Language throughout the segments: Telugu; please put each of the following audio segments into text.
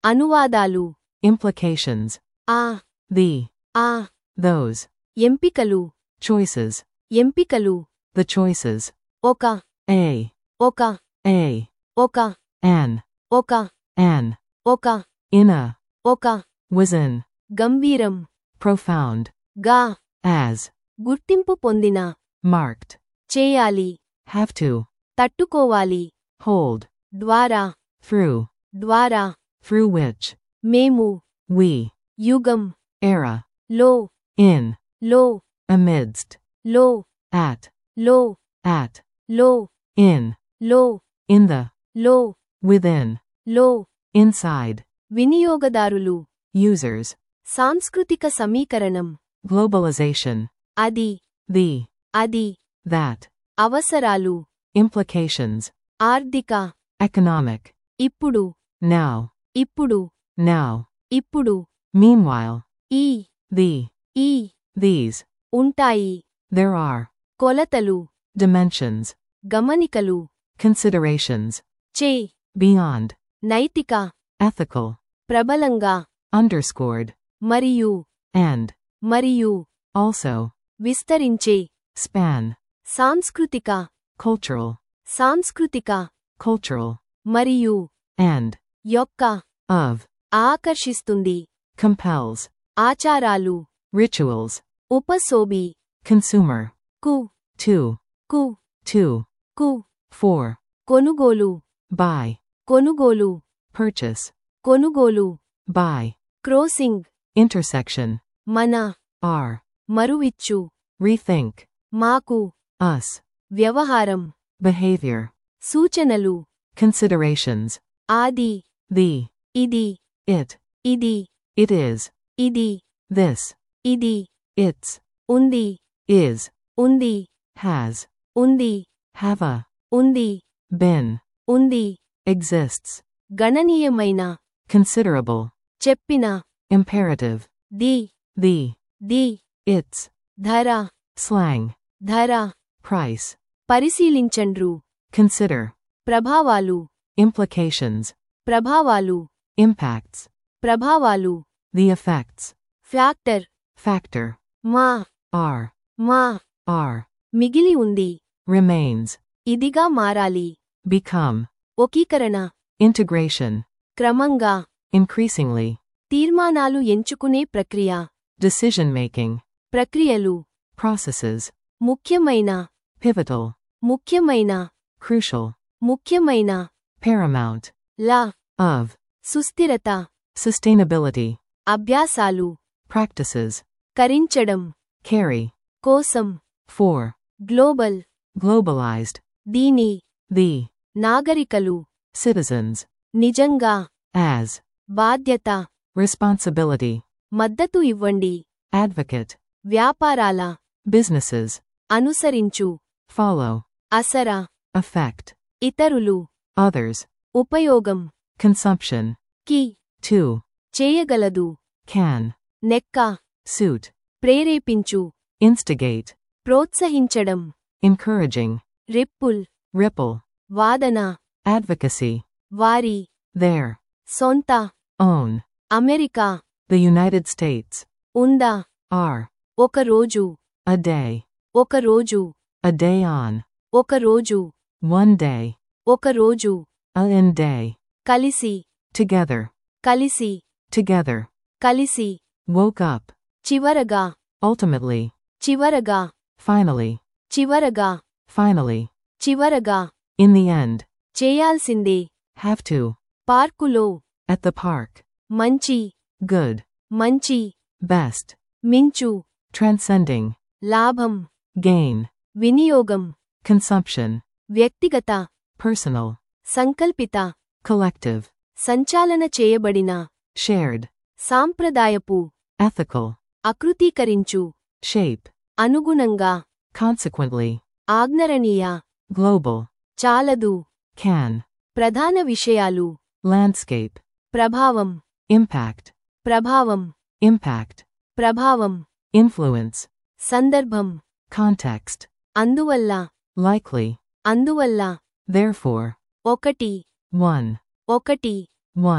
అనువాదాలు implications, ఆ the, ఆ those, ఎంపికలు choices, ఎంపికలు the choices, ఒక a, ఒక a, ఒక an, ఒక an, ఒక in a, ఒక was in, గంభీరం profound, గా as, గుర్తింపు పొందిన marked, చేయాలి have to, తట్టుకోవాలి hold, ద్వారా through, ద్వారా through which, మేము we, యుగం era, లో in, లో amidst, లో at, లో at, లో in, లో in the, లో within, లో inside, వినియోగదారులు users, సాంస్కృతిక సమీకరణం globalization, అది the, అది that, అవసరాలు implications, ఆర్థిక economic, ఇప్పుడు now, ఇప్పుడు now, ఇప్పుడు meanwhile, ఈ the, ఈ these, ఉంటాయి there are, కొలతలు dimensions, గమనికలు considerations, చే beyond, నైతిక ethical, ప్రబలంగా underscored, మరియు and, మరియు also, విస్తరించే span, సాంస్కృతిక cultural, సాంస్కృతిక cultural, మరియు and, యొక్క of, ఆకర్షిస్తుంది compels, ఆచారాలు rituals, ఉపసోబి consumer, కు to, కు to, కు for, కొనుగోలు buy, కొనుగోలు purchase, కొనుగోలు buy, క్రోసింగ్ intersection, మన are, మరువిచ్చు rethink, మాకు us, వ్యవహారం behavior, సూచనలు considerations, ఆది the, ఇది it, ఇది it is, ఇది this, ఇది it's, ఉంది is, ఉంది has, ఉంది have a, ఉంది been, ఉంది exists, గణనీయమైన considerable, చెప్పిన imperative, the the, the its, ధర slang, ధర price, పరిశీలించండ్రు consider, ప్రభావాలు implications, ప్రభావాలు impacts, ప్రభావాలు the effects, ఫ్యాక్టర్ factor, మా are, మా are, మిగిలి ఉంది remains, ఇదిగా మారాలి become, ఒకీకరణ integration, క్రమంగా increasingly, తీర్మానాలు ఎంచుకునే ప్రక్రియ decision making, ప్రక్రియలు processes, ముఖ్యమైన pivotal, ముఖ్యమైన crucial, ముఖ్యమైన paramount, లా of, సుస్థిరత sustainability, అభ్యాసాలు practices, కరించడం carry, కోసం for, గ్లోబల్ globalized, దీని the, నాగరికలు citizens, నిజంగా as, బాధ్యత responsibility, మద్దతు ఇవ్వండి advocate, వ్యాపారాల businesses, అనుసరించు follow, అసర affect, ఇతరులు others, ఉపయోగం consumption, కి to, చేయగలదు can, నెక్క suit, ప్రేరేపించు instigate, ప్రోత్సహించడం encouraging, రిప్పుల్ ripple, వాదన advocacy, వారి their, సొంత own, America the United States, ఉందా are, ఒక రోజు a day, ఒక రోజు a day on, ఒక రోజు one day, ఒక రోజు a in day, కలిసి together, కలిసి together, కలిసి woke up, చివరగా ultimately, చివరగా finally, చివరగా finally, చివరగా in the end, చేయాల్సిందే have to, పార్కులో at the park, మంచి good, మంచి best, మించు transcending, లాభం gain, వినియోగం consumption, వ్యక్తిగత personal, సంకల్పిత collective, సంచాలన చేయబడిన shared, సాంప్రదాయపు ethical, అకృతీకరించు shape, అనుగుణంగా consequently, ఆజ్ఞరణీయ global, చాలదు can, ప్రధాన విషయాలు landscape, ప్రభావం impact, ప్రభావం impact, ప్రభావం influence, సందర్భం context, అందువల్ల likely, అందువల్ల therefore, ఒకటి one, ఒకటి one,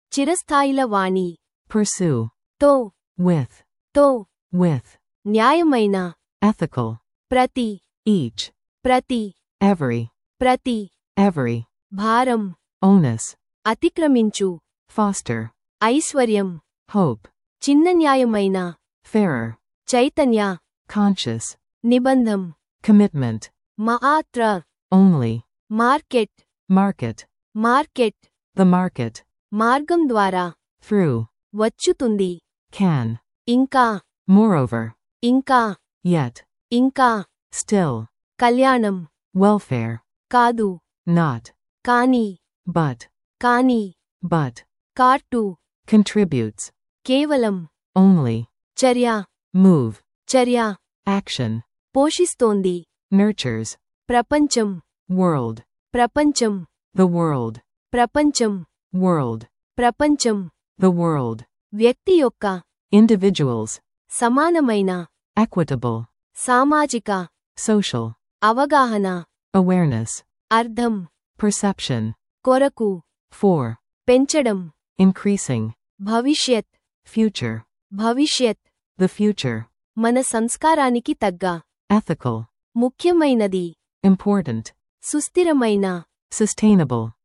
చిరస్థాయిల వాణి pursue, తో with, తో with, న్యాయమైన ethical, ప్రతి each, ప్రతి every, ప్రతి every, భారం onus, అతిక్రమించు foster, ఐశ్వర్యం hope, చిన్న న్యాయమైన fairer, చైతన్య conscious, నిబంధం commitment, మాత్ర only, market market, market the market, మార్గం ద్వారా through, వచ్చుతుంది can, ఇంకా moreover, ఇంకా yet, ఇంకా still, కళ్యాణం welfare, కాదు not, కాని but, కాని but, కార్టు contributes, కేవలం only, చర్య move, చర్య action, పోషిస్తోంది nurtures, ప్రపంచం world, ప్రపంచం the world, ప్రపంచం world, ప్రపంచం the world, వ్యక్తి యొక్క individuals, సమానమైన equitable, సామాజిక social, అవగాహన awareness, అర్థం perception, కొరకు for, పెంచడం increasing, భవిష్యత్ future, భవిష్యత్ the future, మన సంస్కారానికి తగ్గ ethical, ముఖ్యమైనది important, సుస్థిరమైన sustainable,